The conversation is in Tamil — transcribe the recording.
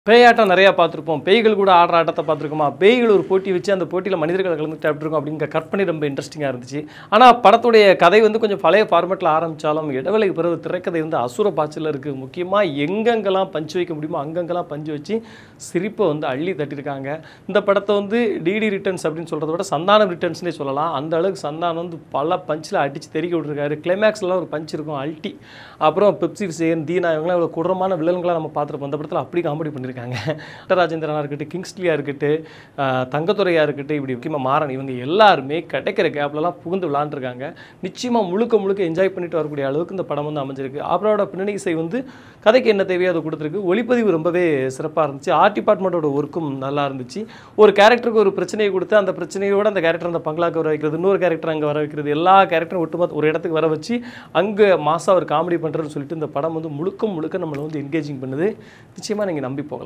பேயாட்டம் நிறையா பார்த்துருப்போம் பேய்கள் கூட ஆடுற ஆட்டத்தை பார்த்துருக்கோமா பேய்கள் ஒரு போட்டி வச்சு அந்த போட்டியில் மனிதர்கள் கலந்துட்டு அப்படி இருக்கும் அப்படிங்கிற கற்பனை ரொம்ப இன்ட்ரெஸ்டிங்காக இருந்துச்சு ஆனால் படத்துடைய கதை வந்து கொஞ்சம் பழைய ஃபார்மேட்டில் ஆரம்பித்தாலும் இடைவேளைக்கு பிறகு திரைக்கதை வந்து அசுர பாய்ச்சலில் இருக்குது முக்கியமாக எங்கெங்கெல்லாம் பஞ்சு வைக்க முடியுமோ அங்கங்கெல்லாம் பஞ்சு வச்சு சிரிப்பை வந்து அள்ளி தட்டியிருக்காங்க இந்த படத்தை வந்து டிடி ரிட்டர்ன்ஸ் அப்படின்னு சொல்கிறத விட சந்தானம் ரிட்டர்ன்ஸ்னே சொல்லலாம் அந்த அளவுக்கு சந்தானம் வந்து பல பஞ்சில் அடித்து தெறிக்க விட்டுருக்காரு கிளைமேக்ஸ்லாம் ஒரு பஞ்ச் இருக்கும் அல்ட்டி அப்புறம் பெப்சி விசேன் தீனா இவங்களாம் இவ்வளோ கொடூரமான வில்லன்களாக நம்ம பார்த்துருப்போம் இந்த படத்தில் அப்படி காமெடி பண்ணியிருக்காங்க ராஜேந்திரனா இருக்கட்டும் கிங்ஸ்லியாக இருக்கட்டும் ஆஹ் தங்கத்துறையாக இருக்கட்டும் இப்படி முக்கியமாக மாறன் இவங்க எல்லாருமே கிடைக்கிற கேப்லலாம் புகுந்து விளாண்டுருக்காங்க நிச்சயமாக முழுக்க முழுக்க என்ஜாய் பண்ணிட்டு வரக்கூடிய அளவுக்கு இந்த படம் வந்து அமைஞ்சிருக்கு அவரோட பின்னணி இசை வந்து கதைக்கு என்ன தேவையோ அதை கொடுத்துருக்கு ஒளிப்பதிவு ரொம்பவே சிறப்பாக இருந்துச்சு ஆர்ட் டிபார்ட்மெண்ட்டோட ஒர்க்கும் நல்லா இருந்துச்சு ஒரு கேரக்டருக்கு ஒரு பிரச்சனையை கொடுத்து அந்த பிரச்சனையோட அந்த கேரக்டர் அந்த பங்களாக்கு வர வைக்கிறது இன்னொரு கேரக்டர் அங்கே வர வைக்கிறது எல்லா கேரக்டரும் ஒட்டுமொத்த ஒரு இடத்துக்கு வர வச்சு அங்கே மாசா ஒரு காமெடி பண்ணுறதுன்னு சொல்லிட்டு இந்த படம் வந்து முழுக்க முழுக்க நம்மளை வந்து என்கேஜிங் பண்ணுது நிச்சயமாக நீங்கள் நம்பி போகலாம்